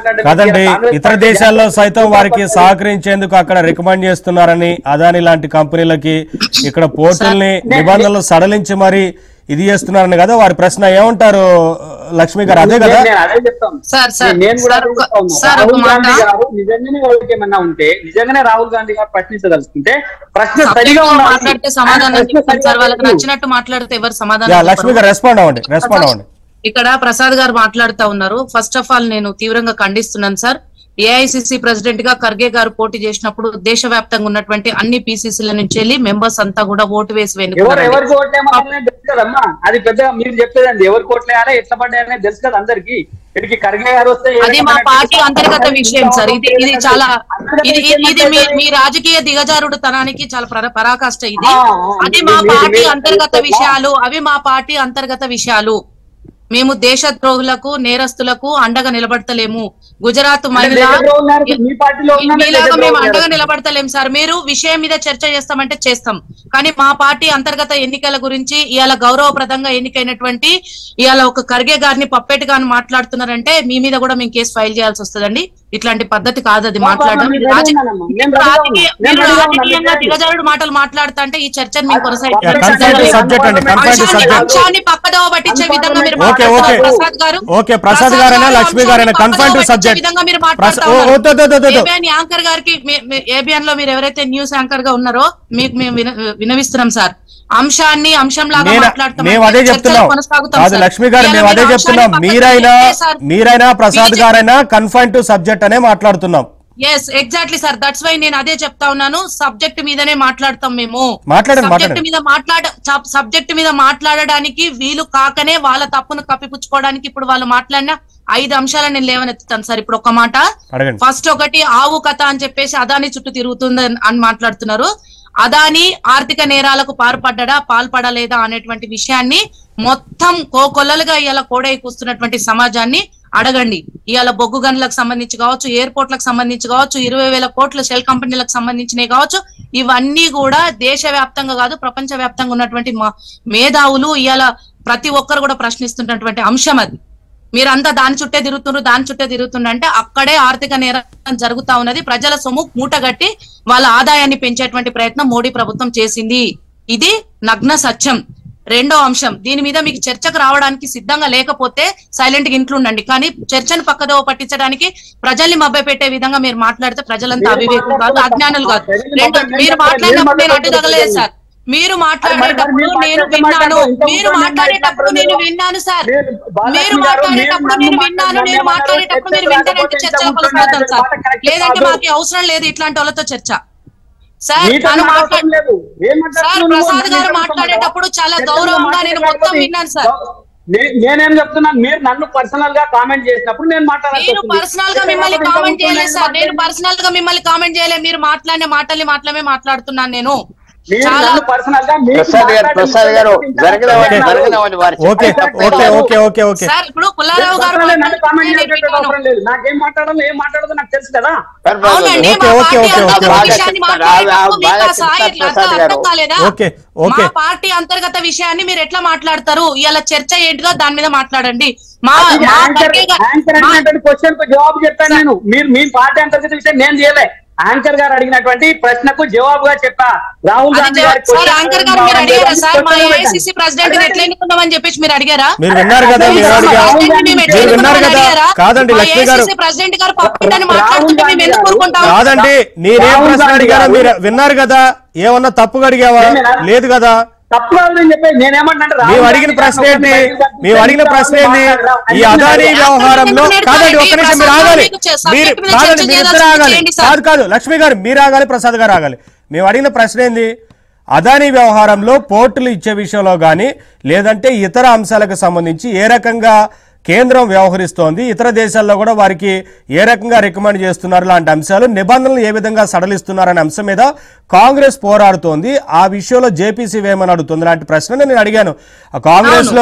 మాట్లాడడం కాదండి ఇలా కాంగ్రెస్ ఇతర పార్టీ దేశాల్లో జాతీయ సైతం వారికి పార్టీ సహకరించేందుకు అక్కడ రికమెండ్ చేస్తున్నారని అదాని లాంటి కంపెనీలకి ఇక్కడ పోర్టుల్ని నిబంధనలు సడలించి మరి ఇది చేస్తున్నారని కదా వారి ప్రశ్న ఏమంటారు లక్ష్మి గారు అదే కదా నేను- నేను అదే చెప్తాను సార్, సార్, నేను కూడా సార్, అదే ఒక- చెప్తా ఉన్నా. సార్, ఒక రాహుల్ మాట. గాంధీ గారు నిజంగానే వాళ్ళకి ఏమన్నా ఉంటే నిజంగానే రాహుల్ గాంధీ గారు ప్రశ్నించదలుచుకుంటే ప్రశ్న సరిగా సబ్జెక్ట్ ఉండాలి. మాట్లాడితే సమాధానం ప్రశ్న చెప్తారు సరిగా సార్ వాళ్ళకి లేదు. నచ్చినట్టు మాట్లాడితే ఎవరు యా సమాధానం లక్ష్మి చెప్పరు. గారు రెస్పాండ్ అవ్వండి రెస్పాండ్ అవ్వండి ఇక్కడ ప్రసాద్ గారు మాట్లాడుతా ఉన్నారు ఫస్ట్ ఆఫ్ ఆల్ నేను తీవ్రంగా ఖండిస్తున్నాను సార్ ఏఐసిసి ప్రెసిడెంట్ గా ఖర్గే గారు పోటీ చేసినప్పుడు దేశవ్యాప్తంగా ఉన్నటువంటి అన్ని పీసీసీల నుంచి వెళ్ళి మెంబర్స్ అంతా కూడా ఓటు వేసి ఎవరు వెనుకున్నారండి. ఎవరికి ఓట్లేయాలనే తెలుసు కదమ్మా అది పెద్దగా మీరు చెప్పేదండి ఎవరికి ఓట్లేయాలి ఎట్లా పడ్డాయనే తెలుసు కదా అందరికి ఇక్కడికి ఖర్గే గారు వస్తే ఏ అది మా రకమైన పార్టీ అంతర్గత విషయం సార్ ఇది ఇది చాలా అంతర్గత ఇది విషయం ఇది మీ అంటే మీ రాజకీయ దిగజారుడు తనానికి చాలా పరా- పరాకాష్ట ఇది ఆ, ఆ, అది ఇది మా మీరు- పార్టీ మీరు- అంతర్గత మీరు- విషయాలు అవి మా పార్టీ అంతర్గత విషయాలు మేము దేశద్రోహులకు నేరస్తులకు అండగా నిలబడతలేము గుజరాత్ మహిళ దేశద్రోహులు ఉన్నారు, మీ పార్టీలో ఉన్నారు, మీలాగా మేము దేశద్రోహులు అండగా ఉన్నారు. నిలబడతలేం సార్ మీరు విషయం మీద చర్చ చేస్తామంటే చేస్తాం కానీ మా పార్టీ అంతర్గత ఎన్నికల గురించి ఇవాళ గౌరవప్రదంగా ఎన్నికైనటువంటి ఇవాళ ఒక ఖర్గే గారిని పప్పెట్ గాని మాట్లాడుతున్నారంటే మీ మీద కూడా మేము కేసు ఫైల్ చేయాల్సి వస్తుందండి ఇట్లాంటి పద్ధతి కాదు అది మాట్లాడడం నేను ఇది రెడీ రాజకీయ- ఉన్నానమ్మా. నేను మీరు రెడీగా రాజకీయ- ఉన్నా. నేను మీరు రెడీగా ఉన్నా. రాజకీయంగా నేను దిగజారుడు మాటలు మాట్లాడుతా అంటే ఈ చర్చను మేము యా, కొనసాగించాలి కన్ఫైన్డ్ సబ్జెక్ట్ అండి కన్ఫైన్డ్ అంశాన్ని సబ్జెక్ట్ అంశాన్ని పక్కదోవ పట్టించే విధంగా మీరు ఓకే ఓకే మాట్లాడుతున్నారు ప్రసాద్ గారు ఓకే ప్రసాద్ గారైనా లక్ష్మి గారైనా అంశాన్ని కన్ఫైన్డ్ పక్కదోవ సబ్జెక్ట్ పట్టించే విధంగా మీరు ప్రస- మాట్లాడుతా ఓ, ఉన్నారు. ఓ, తో, తో, తో, తో, తో. ఏబిఎన్ యాంకర్ గారికి ఏబిఎన్ లో మీరు ఎవరైతే న్యూస్ యాంకర్ గా ఉన్నారో మీకు మేము విన- వినవిస్తున్నాం సార్ అంశాన్ని అంశంలాగా నేను- మాట్లాడతాం మేము అదే చెప్తున్నాం కాదు లక్ష్మి గారు మేము అదే చెప్తున్నాం మీరైనా మీరైనా ప్రసాద్ గారైనా కన్ఫైన్ టు సబ్జెక్ట్ అనే మాట్లాడుతున్నాం yes exactly sir that's why నేను అదే చెప్తా ఉన్నాను సబ్జెక్ట్ మీదనే మాట్లాడతాం మేము మాట్లాడండి, సబ్జెక్ట్ మాట్లాడండి. మీద మాట్లాడ సబ్జెక్ట్ మీద మాట్లాడడానికి వీలు కాకనే వాళ్ళ తప్పును కప్పిపుచ్చుకోవడానికి ఇప్పుడు వాళ్ళు మాట్లాడిన ఐదు అంశాలను నేను లేవనెత్తుతాను సార్ ఇప్పుడు ఒక మాట అడగండి ఫస్ట్ ఒకటి ఆవు కథ అని చెప్పేసి అదాని చుట్టూ తిరుగుతుంది అని- అని మాట్లాడుతున్నారు అదాని ఆర్థిక నేరాలకు పాల్పడ్డా పాల్పడలేదా అనేటువంటి విషయాన్ని మొత్తం కోకొల్లలుగా ఇవాళ కోడై కూస్తున్నటువంటి సమాజాన్ని అడగండి ఇవాళ బొగ్గు గనులకు సంబంధించి కావచ్చు ఎయిర్పోర్ట్లకు సంబంధించి కావచ్చు ఇరవై వేల కోట్ల షెల్ కంపెనీలకు సంబంధించినవి కావచ్చు ఇవన్నీ కూడా దేశవ్యాప్తంగా కాదు ప్రపంచ వ్యాప్తంగా ఉన్నటువంటి మా- మేధావులు ఇవాళ ప్రతి ఒక్కరు కూడా ప్రశ్నిస్తున్నటువంటి అంశం అది మీరంతా దాని చుట్టే తిరుగుతున్నారు దాని చుట్టే తిరుగుతున్నారు అంటే అక్కడే ఆర్థిక నేరం జరుగుతా ఉన్నది ప్రజల సొమ్ము మూటగట్టి వాళ్ళ ఆదాయాన్ని పెంచేటువంటి ప్రయత్నం మోడీ ప్రభుత్వం చేసింది ఇది నగ్న సత్యం రెండో అంశం దీని మీద మీకు చర్చకు రావడానికి సిద్ధంగా లేకపోతే సైలెంట్ గా ఇంట్లో ఉండండి కానీ చర్చను పక్కదోవ పట్టించడానికి ప్రజల్ని మభ్యపెట్టే విధంగా మీరు మాట్లాడితే ప్రజలంతా అవివేకులు కాదు అజ్ఞానులు కాదు రెండు మీరు మాట్లాడినప్పుడు నేను అడ్డు తగలేదు సార్ మీరు మాట్లాడేటప్పుడు నేను విన్నాను మీరు మాట్లాడేటప్పుడు నేను విన్నాను సార్ మీరు మాట్లాడేటప్పుడు నేను విన్నాను నేను మాట్లాడేటప్పుడు మీరు వింటారంటే చర్చలో కొనసాగుతాం సార్ లేదంటే మాకు అవసరం లేదు ఇట్లాంటి వాళ్ళతో చర్చ సార్ నీతో తను నాకు మాట్లాడ అవసరం లేదు. ఏం సార్ మాట్లాడుతున్నావు ప్రసాద్ నువ్వు? గారు నేను మాట్లాడేటప్పుడు చాలా చర్చలో గౌరవంగా నేను మొత్తం మాట్లాడేటప్పుడు విన్నాను సార్ నే- నేనేం చెప్తున్నాను మీరు నన్ను పర్సనల్ గా కామెంట్ చేసినప్పుడు నేను మాట్లాడాల్సి నేను వస్తుంది. పర్సనల్ గా మిమ్మల్ని ఇంకా కామెంట్ ముందు చేయలేదు నేను సార్ నేను మాట్లాడి- పర్సనల్ గా మిమ్మల్ని కామెంట్ చేయలేదు మీరు మాట్లాడిన మాటల్ని మాత్రమే మాట్లాడుతున్నాను నేను మీరు చాలా నన్ను పర్సనల్ గా మీకు ప్రసాద్ గారు మాట్లాడే ప్రసాద్ గారు ఇంకా జరగనివ్వండి ఇంకా జరగనివ్వండి వారి ఓకే చెప్పండి. Okay okay okay okay sir ఇప్పుడు పుల్లారావు గారు పర్సనల్ గా నన్ను కామెంట్ మాట్లాడుతుంటే చేసేటట్టు నేను అవసరం లేదు నాకేం మాట్లాడాలో ఏం మాట్లాడదో నాకు తెలుసు కదా అవునండి ఓకే, మా ఓకే, పార్టీ ఓకే, అంతర్గత ఓకే. విషయాన్ని బాగా మాట్లాడేటప్పుడు బాగా మీకు ఆ సాయి చెప్తారు ఇట్లా ప్రసాద్ అర్థం గారు. కాలేదా ఓకే, ఓకే. మా పార్టీ అంతర్గత విషయాన్ని మీరు ఎట్లా మాట్లాడతారు ఇలా చర్చ ఏంటిదో దాని మీద మాట్లాడండి మా అది మా యాంకర్ ఖర్గే గారు- యాంకర్ మా- అడిగినటువంటి క్వశ్చన్ కు జవాబు చెప్పాను నేను మీరు మీ పార్టీ అంతర్గత విషయం నేను చేయలే యాంకర్ గారు అడిగినటువంటి ప్రశ్నకు జవాబుగా చెప్పా రాహుల్ అది గాంధీ జవాబు- గారి సార్ question యాంకర్ గారు మీరు అడిగారా సార్ మా question ఏఐసిసి ప్రెసిడెంట్ పెట్టండి. ఎట్లా ఎన్నుకున్నామని చెప్పేసి మీరు అడిగారా మీరు విన్నారు కదా మీరు రాహుల్ అడిగారు గాంధీ మీరు విన్నారు కదా కాదండి లక్ష్మి గారు ప్రెసిడెంట్ గారు పప్పిటని రాహుల్ మాట్లాడుతుంటే మేము ఎందుకు గాంధీ ఊరుకుంటాం కాదండి నేనేం రాహుల్ ప్రశ్న గాంధీ అడిగారో గారు- మీరు విన్నారు కదా ఏమన్నా తప్పుగా అడిగావా ఏమన్నా? లేదు కదా తప్పు కాదు నేను చెప్పేది నేనేమంటే మేము అడిగిన ప్రశ్న ఏంటి మేము అడిగిన ప్రశ్న ఏంటి ఈ అదానీ వ్యవహారంలో కాదండి ఒక్క నిమిషం మీరు ఆగాలి మీరు కాదండి మీరు ఇద్దరు ఆగాలి కాదు కాదు లక్ష్మి గారు మీరు ఆగాలి ప్రసాద్ గారు ఆగాలి మేము అడిగిన ప్రశ్న ఏంది అదానీ వ్యవహారంలో పోర్టులు ఇచ్చే విషయంలో కానీ లేదంటే ఇతర అంశాలకు సంబంధించి ఏ రకంగా కేంద్రం వ్యవహరిస్తోంది ఇతర దేశాల్లో కూడా వారికి ఏ రకంగా రికమెండ్ చేస్తున్నారు లాంటి అంశాలు నిబంధనలు ఏ విధంగా సడలిస్తున్నారనే అంశం మీద కాంగ్రెస్ పోరాడుతోంది ఆ విషయంలో జేపీసీ వేయమని అడుగుతుంది లాంటి ప్రశ్న నేను అడిగాను ఆ కాంగ్రెస్ లో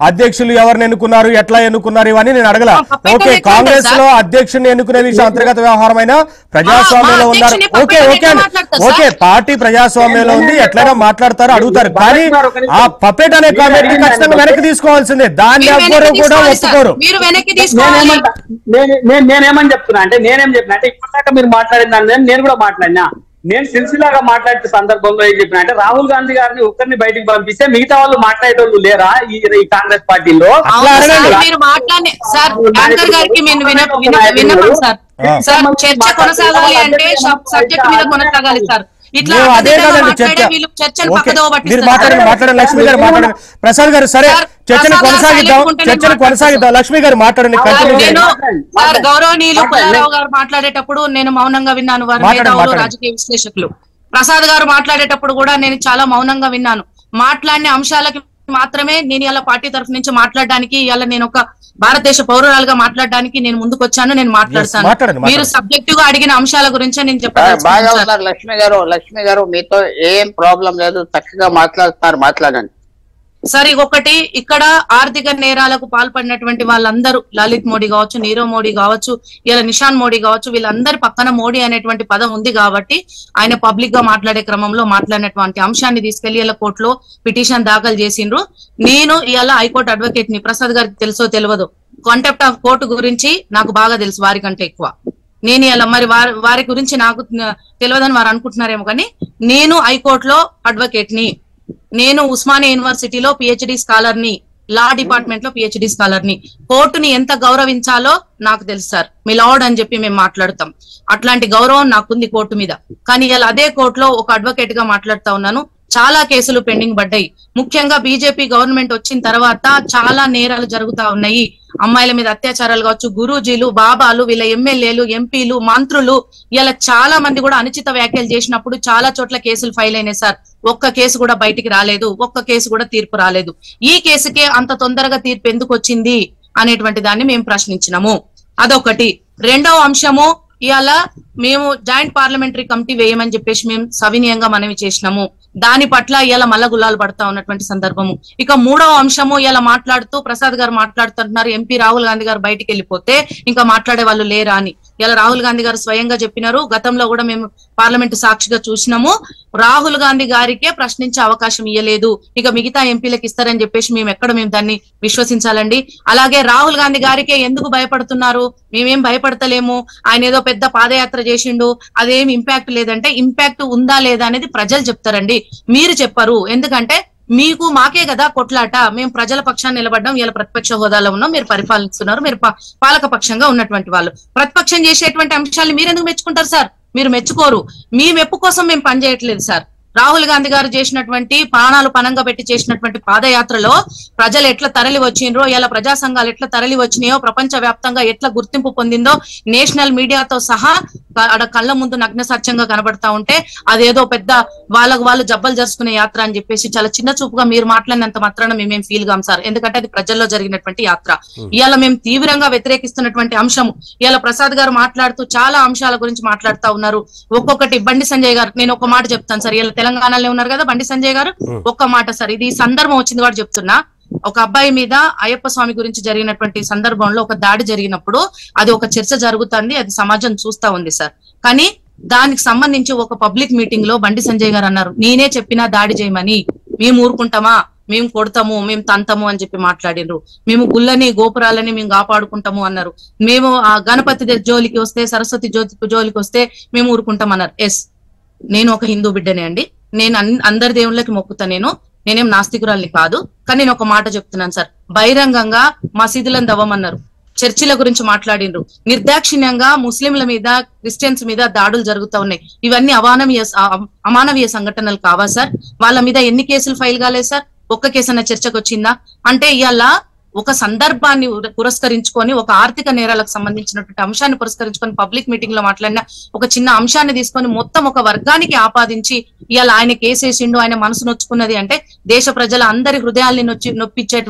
అధ్యక్షులు ఎవరిని ఎన్నుకున్నారు ఎట్లా ఎన్నుకున్నారు ఇవన్నీ నేను అడగల ఆ, పప్పెట్ ఓకే ఎట్లా కాంగ్రెస్ ఉంటుంది లో అధ్యక్షుడిని ఎన్నుకునే విషయం అంతర్గత వ్యవహారమైన ప్రజాస్వామ్యంలో మా ఉన్నారు అధ్యక్షుని ఓకే పప్పెట్ ఓకే ఎట్లా అండి. మాట్లాడతారు ఓకే సార్? పార్టీ ప్రజాస్వామ్యంలో ఉంది ఎట్లయినా మాట్లాడతారు అడుగుతారు కానీ ఆ పపెట్ అనే కామెంట్ ఖచ్చితంగా వెనక్కి తీసుకోవాల్సిందే దాన్ని మీరు ఎవ్వరూ వెనక్కి కూడా తీసుకోవాలి సార్. ఒప్పుకోరు మీరు వెనక్కి తీసుకోవాలి నేనేమంటా నేను- నేను- నేనేమని చెప్తున్నా అంటే నేనేం చెప్పిన అంటే ఇప్పటిదాకా మీరు మాట్లాడిన దాని మీద నేను కూడా మాట్లాడినా నేను సిన్సిలాగా మాట్లాడే సందర్భంలో ఏం చెప్పిన అంటే రాహుల్ గాంధీ గారిని ఒక్కరిని బయటికి పంపిస్తే మిగతా వాళ్ళు మాట్లాడేటోళ్ళు లేరా ఈ ఈ కాంగ్రెస్ పార్టీలో అట్లా అవును సార్, అడగండి. మీరు మాట్లాడే సార్ యాంకర్ గారికి మేము విన విన విన్నపం సార్ ఆ. సార్ చర్చ కొనసాగాలి అంటే సబ్జెక్ట్ మీద కొనసాగాలి సార్ ఇట్లా మేము అదే అడ్డదిడ్డంగా కదండి చర్చ మాట్లాడే వీళ్ళు చర్చను ఓకే. పక్కదోవ మీరు పట్టిస్తారు. మాట్లాడండి మాట్లాడండి లక్ష్మి గారు మాట్లాడండి ప్రసాద్ గారు సరే సార్, చర్చను ప్రసాద్ గారు కొనసాగిద్దాం silent ఉంటేనే చర్చను మాట్లాడతారు. కొనసాగిద్దాం లక్ష్మి గారు మాట్లాడండి సార్, కంటిన్యూ నేను చేయండి మాట్లాడండి. సార్ గౌరవనీయులు మాట్లాడండి. పుల్లారావు గారు మాట్లాడేటప్పుడు నేను మౌనంగా విన్నాను వారు మాట్లాడండి, మేధావులు మాట్లాడండి. రాజకీయ విశ్లేషకులు ప్రసాద్ గారు మాట్లాడేటప్పుడు కూడా నేను చాలా మౌనంగా విన్నాను మాట్లాడిన అంశాలకి మాత్రమే నేను ఇలా పార్టీ తరఫు నుంచి మాట్లాడడానికి ఇలా నేను ఒక భారతదేశ పౌరురాలుగా మాట్లాడడానికి నేను ముందుకు వచ్చాను నేను మాట్లాడతాను మాట్లాడండి, మీరు మాట్లాడండి. సబ్జెక్టివ్ గా అడిగిన అంశాల గురించే నేను సార్, బాగా చెప్పదలుచుకున్నాను సార్. ఉన్నారు లక్ష్మి గారు లక్ష్మి గారు మీతో ఏం ప్రాబ్లం లేదు చక్కగా మాట్లాడుతున్నారు మాట్లాడండి సరే ఒకటి ఇక్కడ ఆర్థిక నేరాలకు పాల్పడినటువంటి వాళ్ళందరూ లలిత్ మోడీ కావచ్చు నీరవ్ మోడీ కావచ్చు ఇలా నిషాన్ మోడీ కావచ్చు వీళ్ళందరి పక్కన మోడీ అనేటువంటి పదం ఉంది కాబట్టి ఆయన పబ్లిక్ గా మాట్లాడే క్రమంలో మాట్లాడినటువంటి అంశాన్ని తీసుకెళ్లి ఇలా కోర్టులో పిటిషన్ దాఖలు చేసిండ్రు నేను ఇలా హైకోర్టు అడ్వకేట్ ని ప్రసాద్ గారికి తెలుసో తెలియదు కాంటెప్ట్ ఆఫ్ కోర్టు గురించి నాకు బాగా తెలుసు వారికంటే ఎక్కువ నేను ఇలా మరి వారి వారి గురించి నాకు తెలియదని వారు అనుకుంటున్నారేమో కానీ నేను హైకోర్టులో అడ్వకేట్ ని నేను ఉస్మానియా యూనివర్సిటీలో పిహెచ్డి స్కాలర్ ని లా డిపార్ట్మెంట్ లో పిహెచ్డి స్కాలర్ ని కోర్టుని ఎంత గౌరవించాలో నాకు తెలుసు సార్ మీ లార్డ్ అని చెప్పి మేము మాట్లాడతాం అట్లాంటి గౌరవం నాకుంది కోర్టు మీద కానీ ఇలా అదే కోర్టులో ఒక అడ్వకేట్ గా మాట్లాడుతా ఉన్నాను చాలా కేసులు పెండింగ్ పడ్డాయి ముఖ్యంగా బీజేపీ గవర్నమెంట్ వచ్చిన తర్వాత చాలా నేరాలు జరుగుతా ఉన్నాయి అమ్మాయిల మీద అత్యాచారాలు కావచ్చు గురూజీలు బాబాలు వీళ్ళ ఎమ్మెల్యేలు ఎంపీలు మంత్రులు ఇలా చాలా మంది కూడా అనుచిత వ్యాఖ్యలు చేసినప్పుడు చాలా చోట్ల కేసులు ఫైల్ అయినాయి సార్ ఒక్క కేసు కూడా బయటికి రాలేదు ఒక్క కేసు కూడా తీర్పు రాలేదు ఈ కేసుకే అంత తొందరగా తీర్పు ఎందుకు వచ్చింది అనేటువంటి దాన్ని మేము ప్రశ్నించినాము అదొకటి రెండవ అంశము ఇవాళ మేము జాయింట్ పార్లమెంటరీ కమిటీ వేయమని చెప్పేసి మేము సవినీయంగా మనవి చేసినాము దాని పట్ల ఇలా మల్ల గుల్లాలు పడతా ఉన్నటువంటి సందర్భము ఇక మూడవ అంశము ఇలా మాట్లాడుతూ ప్రసాద్ గారు మాట్లాడుతుంటున్నారు ఎంపీ రాహుల్ గాంధీ గారు బయటికి వెళ్ళిపోతే ఇంకా మాట్లాడే వాళ్ళు లేరా అని ఇలా రాహుల్ గాంధీ గారు స్వయంగా చెప్పినారు గతంలో కూడా మేము పార్లమెంట్ సాక్షిగా చూసినాము రాహుల్ గాంధీ గారికే ప్రశ్నించే అవకాశం ఇవ్వలేదు ఇక మిగతా ఎంపీలకు ఇస్తారని చెప్పేసి మేము ఎక్కడ మేము దాన్ని విశ్వసించాలండి అలాగే రాహుల్ గాంధీ గారికే ఎందుకు భయపడుతున్నారు మేమేం భయపడతలేము ఆయన ఏదో పెద్ద పాదయాత్ర చేసిండు అదేం ఇంపాక్ట్ లేదంటే ఇంపాక్ట్ ఉందా లేదా అనేది ప్రజలు చెప్తారండి మీరు చెప్పరు ఎందుకంటే మీకు మాకే కదా కొట్లాట మేము ప్రజల పక్షాన్ని నిలబడ్డం ఇలా ప్రతిపక్ష హోదాలో ఉన్నాం మీరు పరిపాలిస్తున్నారు మీరు పా- పాలక పక్షంగా ఉన్నటువంటి వాళ్ళు ప్రతిపక్షం చేసేటువంటి అంశాలను మీరు ఎందుకు మెచ్చుకుంటారు సార్ మీరు మెచ్చుకోరు మీ మెప్పు కోసం మేము పనిచేయట్లేదు సార్ రాహుల్ గాంధీ గారు చేసినటువంటి ప్రాణాలు పనంగా పెట్టి చేసినటువంటి పాదయాత్రలో ప్రజలు ఎట్లా తరలి వచ్చిండ్రో ఇలా ప్రజా సంఘాలు ఎట్లా తరలి వచ్చినాయో ప్రపంచ వ్యాప్తంగా ఎట్లా గుర్తింపు పొందిందో నేషనల్ మీడియాతో సహా క- ఆడ కళ్ళ ముందు నగ్న సత్యంగా కనబడతా ఉంటే అదేదో పెద్ద వాళ్ళకు వాళ్ళు జబ్బలు జరుచుకునే యాత్ర అని చెప్పేసి చాలా చిన్న చూపుగా మీరు మాట్లాడినంత మాత్రాన మేమేం ఫీల్ కాం సార్ ఎందుకంటే అది ప్రజల్లో జరిగినటువంటి యాత్ర ఇవాళ మేము తీవ్రంగా వ్యతిరేకిస్తున్నటువంటి అంశం ఇవాళ ప్రసాద్ గారు మాట్లాడుతూ చాలా అంశాల గురించి మాట్లాడుతా ఉన్నారు ఒక్కొక్కటి బండి సంజయ్ గారు నేను ఒక మాట చెప్తాను సార్ ఇలా తెలంగాణలో ఉన్నారు కదా బండి సంజయ్ గారు ఒక్క మాట సార్ ఇది ఈ సందర్భం వచ్చింది కూడా చెప్తున్నా ఒక అబ్బాయి మీద అయ్యప్ప స్వామి గురించి జరిగినటువంటి సందర్భంలో ఒక దాడి జరిగినప్పుడు అది ఒక చర్చ జరుగుతుంది అది సమాజం చూస్తా ఉంది సార్ కానీ దానికి సంబంధించి ఒక పబ్లిక్ మీటింగ్ లో బండి సంజయ్ గారు అన్నారు నేనే చెప్పినా దాడి చేయమని మేము ఊరుకుంటామా మేము కొడతాము మేము తంతాము అని చెప్పి మాట్లాడినరు మేము గుళ్ళని గోపురాలని మేము కాపాడుకుంటాము అన్నారు మేము ఆ గణపతి దే- జోలికి వస్తే సరస్వతి జ్యోతి జోలికి వస్తే మేము ఊరుకుంటాం అన్నారు ఎస్ నేను ఒక హిందూ బిడ్డనే అండి నేను అన్- అందరి దేవుళ్ళకి మొక్కుతా నేను నేనేం నాస్తికురాల్ని కాదు కానీ నేను ఒక మాట చెప్తున్నాను సార్ బహిరంగంగా మసీదులను దవ్వమన్నారు చర్చిల గురించి మాట్లాడిండ్రు నిర్దాక్షిణ్యంగా ముస్లింల మీద క్రిస్టియన్స్ మీద దాడులు జరుగుతూ ఉన్నాయి ఇవన్నీ అవానవీయ అ- అమానవీయ సంఘటనలు కావా సార్ వాళ్ళ మీద ఎన్ని కేసులు ఫైల్ కాలేదు సార్ ఒక్క కేసు అన్న చర్చకు వచ్చిందా అంటే ఇవాళ ఒక సందర్భాన్ని ఉర- పురస్కరించుకొని ఒక ఆర్థిక నేరాలకు సంబంధించినటువంటి అంశాన్ని పురస్కరించుకొని పబ్లిక్ మీటింగ్ లో మాట్లాడిన ఒక చిన్న అంశాన్ని తీసుకొని మొత్తం ఒక వర్గానికి ఆపాదించి ఇవాళ ఆయన కేసేసిండు ఆయన మనసు నొచ్చుకున్నది అంటే దేశ ప్రజల అందరి హృదయాల్ని నొచ్చి నొప్పించేటువంటి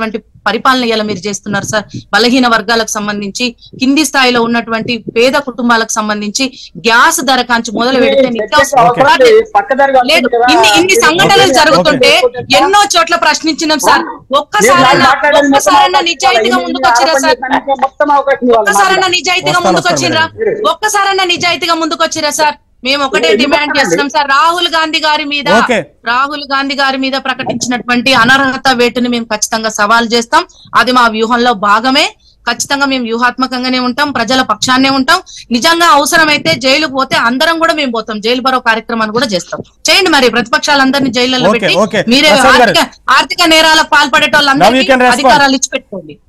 పరిపాలన ఇలా మీరు చేస్తున్నారు సార్ బలహీన వర్గాలకు సంబంధించి కింది స్థాయిలో ఉన్నటువంటి పేద కుటుంబాలకు సంబంధించి గ్యాస్ ధర కాంచి మొదలు పెడితే నిత్యావసర అవసరం లేదు. పక్కదారి కాదు లేదు కదా. ఇన్ని ఇన్ని సంఘటనలు ఓకే. జరుగుతుంటే ఓకే. ఎన్నో చోట్ల ప్రశ్నించినాం సార్ నేను ఒక్కసారన్నా మాట్లాడాను, మొత్తం ఒక్కసారన్నా అవకాశం నిజాయితీగా ఇవ్వాలి. ముందుకు వచ్చిరా సార్ ఆరోపణ మొత్తం అవకాశం ఇవ్వాలి. ఒక్కసారన్నా నిజాయితీగా వస్తాను, ముందుకు వస్తాను వచ్చిండ్రా మేడం. ఒక్కసారన్నా నిజాయితీగా ముందుకు వచ్చిరా సార్ మేము ఒకటే ఎందుకు డిమాండ్ వస్తానండి? చేస్తున్నాం సార్ రాహుల్ గాంధీ గారి మీద ఓకే. రాహుల్ గాంధీ గారి మీద ప్రకటించినటువంటి అనర్హత వేటుని మేము ఖచ్చితంగా సవాల్ చేస్తాం అది మా వ్యూహంలో భాగమే ఖచ్చితంగా మేము వ్యూహాత్మకంగానే ఉంటాం ప్రజల పక్షాన్నే ఉంటాం నిజంగా అవసరమైతే జైలుకు పోతే అందరం కూడా మేము పోతాం జైలు బరో కార్యక్రమాన్ని కూడా చేస్తాం చేయండి మరి ప్రతిపక్షాలందరినీ జైళ్ళలో ఓకే, పెట్టి ఓకే. మీరే ప్రసాద్ గారు. ఆర్థిక ఆర్థిక నేరాలకు Now you can పాల్పడేటోళ్ళందరికీ respond. అధికారాలు ఇచ్చి పెట్టుకోండి